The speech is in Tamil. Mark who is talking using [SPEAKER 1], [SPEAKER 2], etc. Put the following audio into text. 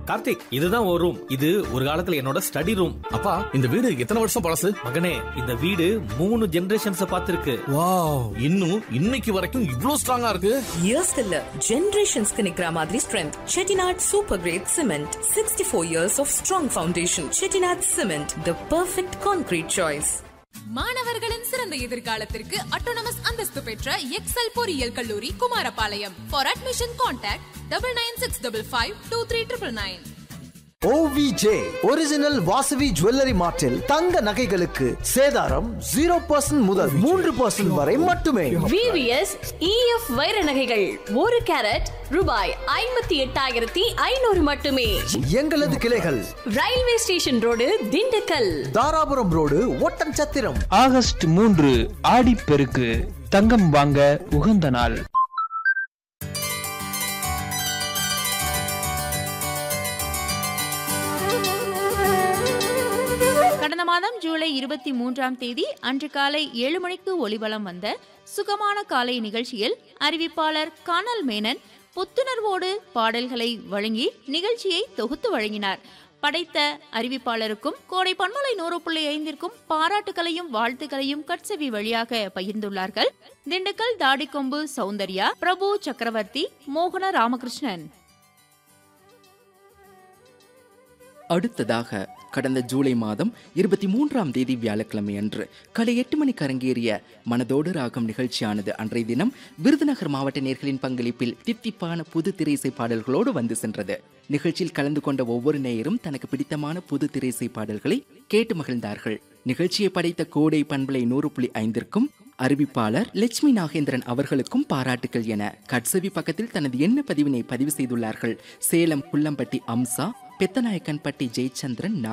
[SPEAKER 1] கார்த்திக் இதுதான் ஒரு ரூம் இது ஒரு காலத்துல என்னோட ஸ்டடி ரூம்
[SPEAKER 2] அப்பா இந்த வீடு எத்தனை வருஷம் பழசு
[SPEAKER 1] மகனே இந்த வீடு மூணு ஜெனரேஷன்ஸ் பார்த்திருக்கு
[SPEAKER 2] வாவ் இன்னும் இன்னைக்கு வரைக்கும் இவ்ளோ ஸ்ட்ராங்கா இருக்கு
[SPEAKER 3] இயர்ஸ்க்கு இல்ல ஜெனரேஷன்ஸ்க்கு நிக்கிற மாதிரி strength Chettinad super great cement sixty four years of strong foundation Chettinad cement the perfect concrete choice
[SPEAKER 4] மாணவர்களின் சிறந்த எதிர்காலத்திற்கு அட்டோனமஸ் அந்தஸ்து பெற்ற எக்ஸல் பொறியியல் கல்லூரி Kumarapalayam for admission contact double nine six double five two three triple nine
[SPEAKER 5] OVJ original Vasavi jewellery மார்ட்டில் தங்க நகைகளுக்கு சேதாரம் ஜீரோ பர்சன்ட் முதல் மூன்று பர்சன்ட் வரை மட்டுமே
[SPEAKER 6] விவிஎஸ் இஎஃப் வைர நகைகள் ஒரு கேரட் ரூபாய் ஐம்பத்தி எட்டாயிரத்தி ஐநூறு மட்டுமே
[SPEAKER 5] எங்களது கிளைகள்
[SPEAKER 6] railway station road Dindigul
[SPEAKER 5] Dharapuram road Oddanchatram
[SPEAKER 7] August மூன்று ஆடிப்பெருக்கு தங்கம் வாங்க உகந்த நாள்
[SPEAKER 8] கடந்த மாதம் ஜூலை இருபத்தி மூன்றாம் தேதி அன்று காலை ஏழு மணிக்கு ஒளிவலம் வந்த சுகமான காலை நிகழ்ச்சியில் அறிவிப்பாளர் கானல் மேனன் புத்துணர்வோடு பாடல்களை வழங்கி நிகழ்ச்சியை தொகுத்து வழங்கினார் படைத்த அறிவிப்பாளருக்கும் கோடை பன்மலை நூறு புள்ளி ஐந்திற்கும் பாராட்டுகளையும் வாழ்த்துக்களையும் கட்செவி வழியாக பகிர்ந்துள்ளார்கள் திண்டுக்கல் தாடிக்கொம்பு சௌந்தர்யா பிரபு சக்கரவர்த்தி மோகன ராமகிருஷ்ணன்
[SPEAKER 9] அடுத்ததாக கடந்த ஜூலை மாதம் இருபத்தி மூன்றாம் தேதி வியாழக்கிழமை அன்று காலை எட்டு மணிக்கு அரங்கேறிய மனதோடு ராகம் நிகழ்ச்சியானது அன்றைய தினம் விருதுநகர் மாவட்ட நேர்களின் பங்களிப்பில் தித்திப்பான புது திரைசை பாடல்களோடு வந்து சென்றது நிகழ்ச்சியில் கலந்து கொண்ட ஒவ்வொரு நேயரும் தனக்கு பிடித்தமான புது திரைசை பாடல்களை கேட்டு மகிழ்ந்தார்கள் நிகழ்ச்சியை படைத்த கோடை பண்பலை நூறு புள்ளி ஐந்திற்கும் அறிவிப்பாளர் லட்சுமி நாகேந்திரன் அவர்களுக்கும் பாராட்டுகள் என கட்சவி பக்கத்தில் தனது எண்ண பதிவினை பதிவு செய்துள்ளார்கள் சேலம் புல்லம்பட்டி அம்சா பெத்தநாயக்கன்பட்டி ஜெயச்சந்திரன்